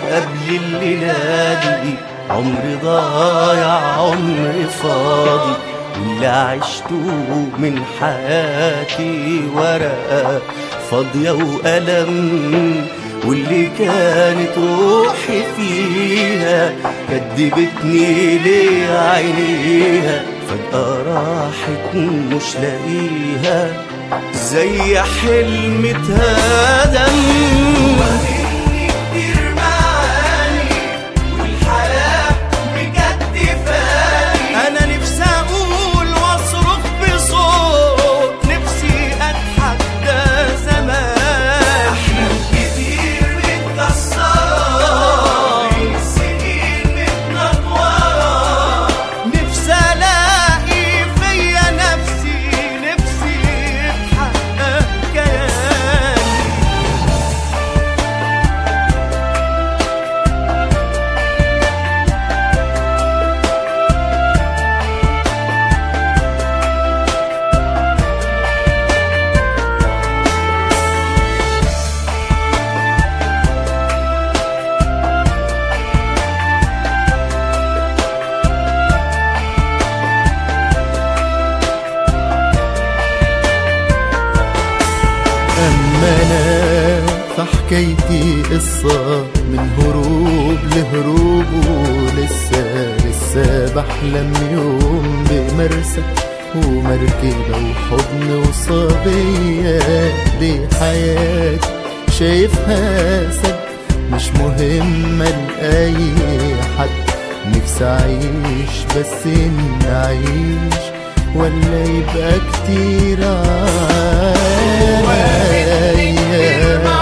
قبل الليلة دي عمر ضايع عمر فاضي واللي عشته من حياتي ورقة فاضية وألم واللي كانت روحي فيها كدبتني ليه عينيها فجأة راحت مش لاقيها زي حلم اتهدم كتير معاني والحياة بجد فاني أنا نفسي أقول وأصرخ بصوت نفسي أضحك ده زمان أحلام كتير متكسرة من سنين متنطورة نفسي ألاقي فيا نفسي نفسي يتحقق كياني أما أنا فحكايتي قصة من هروب لهروب ولسه لسه بحلم يوم بمرسى ومركبة وحضن وصبية دي حياتي شايفها سد مش مهمة لأي حد نفسي أعيش بس إن أعيش ولا يبقى كتير عليا